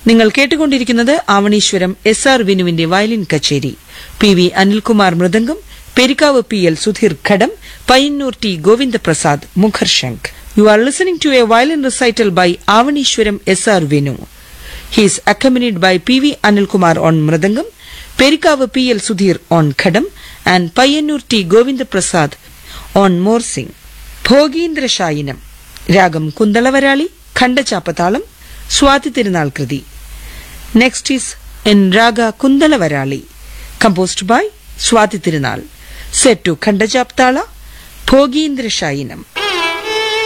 നിങ്ങൾ കേട്ടുകൊണ്ടിരിക്കുന്നത് Avaneeswaram S R വിനുവിന്റെ വയലിൻ കച്ചേരി പി വി അനിൽകുമാർ മൃദംഗം പെരിക്കാവ് പി എൽ സുധീർ ഘടം പയ്യന്നൂർ ടി ഗോവിന്ദപ്രസാദ് മുഖർശങ്ക് you are listening to a violin recital by Avaneeswaram S R Vinu He is accompanied by P.V. Anilkumar on Mridangam, Perikavu P.L. Sudhir on Khadam, and Payyanur T. Govinda Prasad on Morsing. ഭോഗീന്ദ്ര ശായിനം രാഗം കുന്തളവരാളി ഖണ്ഡചാപ്പതാളം സ്വാതി തിരുനാൾ കൃതി next is in raga Kuntalavarali composed by Swathi Thirunal set to ഖണ്ഡചാപ്താള ഭോഗീന്ദ്ര ശായിനം